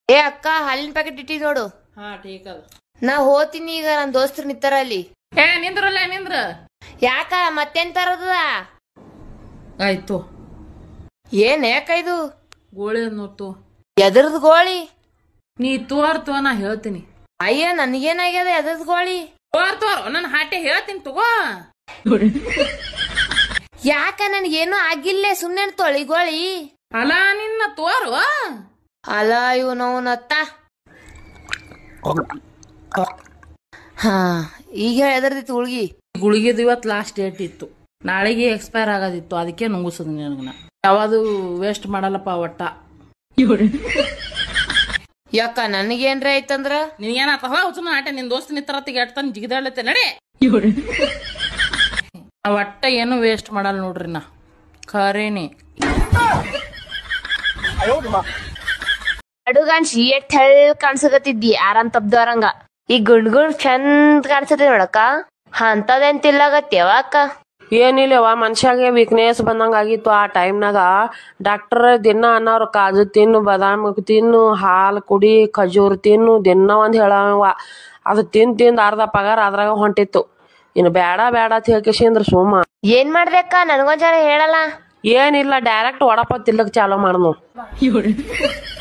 ಏ ಅಕ್ಕ ಹಾಲಿನ ಪ್ಯಾಕೆಟ್ ಇಟ್ಟಿ ನೋಡು ಹಾ ಟೀಕ್ ಅದ ನಾ ಹೋತೀನಿ ಈಗ ನನ್ ದೋಸ್ತರು ನಿತ್ತಾರ ಅಲ್ಲಿ ಏ ನಿಂದ್ರಲ್ಲ ನಿಂದ್ರ ಯಾಕ ಮತ್ತೇನ್ ತರದದ ಆಯ್ತು ಏನ್ ಯಾಕ ಇದು ಗೋಳಿ ಅನ್ನೋತು ಎದ್ರದ್ ಗೋಳಿ ನೀ ತೋರ್ ತೋ ನಾ ಹೇಳ್ತೀನಿ ಅಯ್ಯ ನನ್ಗೇನಾಗ್ಯದ ಎದ್ರದ್ ಗೋಳಿ ತೋರ್ ತೋರ್ ನನ್ನ ಹಾಟೆ ಹೇಳ್ತೀನಿ ತಗೋ ಯಾಕ ನನ್ಗೇನು ಆಗಿಲ್ಲ ಸುಮ್ನೆ ತೊಳಿ ಗೋಳಿ ಅಲ್ಲ ನಿನ್ನ ತೋರು ಅಲ್ಲ ಇವ್ ನತ್ತ ಹಾ ಈಗ ಎದ್ರದಿತ್ತು ಹುಳ್ಗಿ ಗುಳಿಗೆದು ಇವತ್ತು ಲಾಸ್ಟ್ ಡೇಟ್ ಇತ್ತು ನಾಳೆಗೆ ಎಕ್ಸ್ಪೈರ್ ಆಗೋದಿತ್ತು ಅದಕ್ಕೆ ನುಂಗಿಸೋದು ನನಗನ ಯಾವುದು ವೇಸ್ಟ್ ಮಾಡಲ್ಲಪ್ಪ ಒಟ್ಟ ಯಾಕ ನನಗೇನ್ರ ಐತಂದ್ರ ನಿನಗೇನಾತ ಹುಚ್ಚನ ಆಟೆ ನಿನ್ ದೋಸ್ತ ನಿತ್ತರತ್ತಿಗೆ ಎಟ್ತಾನ ಜಿಗಿದಾಳತ್ತೆ ನಡಿ ಆ ಒಟ್ಟ ಏನು ವೇಸ್ಟ್ ಮಾಡಲ್ಲ ನೋಡ್ರಿ ನಾ ಖರೇನಿ ಅಡುಗನ್ಸಿ ಎಟ್ ತೆಳ್ ಕಾಣ್ಸಕತ್ತಿದ್ದಿ ಆರಾಮ್ ತಬ್ದವರಂಗ ಈ ಗುಂಡ್ ಗುಂಡ್ ಚಂದ್ ಕಾಣ್ಸತಿ ನೋಡಕ್ಕ ಅಂತದೇನ್ ತಿಲ್ಲಾಗತ್ಯವ ಅಕ್ಕ ಏನಿಲ್ಲವ ಮನುಷ್ಯಾಗೆ ವೀಕ್ನೆಸ್ ಬಂದಂಗ ಆಗಿತ್ತು ಆ ಟೈಮ್ನಾಗ ಡಾಕ್ಟರ್ ದಿನ ಅನ್ನೋರು ಕಾಜು ತಿನ್ನು ಬಾದಾಮ್ ತಿನ್ನು ಹಾಲು ಕುಡಿ ಖಜೂರ್ ತಿನ್ನು ದಿನ ಒಂದ್ ಹೇಳವ ಅದು ತಿಂದ್ ತಿಂದ್ ಅರ್ಧ ಪಗಾರ ಅದ್ರಾಗ ಹೊಂಟಿತ್ತು ಇನ್ನು ಬೇಡ ಬೇಡ ಅಂತ ಹೇಳ್ಕೇಶಂದ್ರ ಸುಮ್ಮ ಏನ್ ಮಾಡ್ದೆ ಅಕ್ಕ ನನ್ಗೊಂದ್ ಜರ ಹೇಳಲ್ಲ ಏನಿಲ್ಲ ಡೈರೆಕ್ಟ್ ವಡಪಾವ್ ತಿಲ್ಲಕ್ ಚಾಲೋ ಮಾಡ್ನು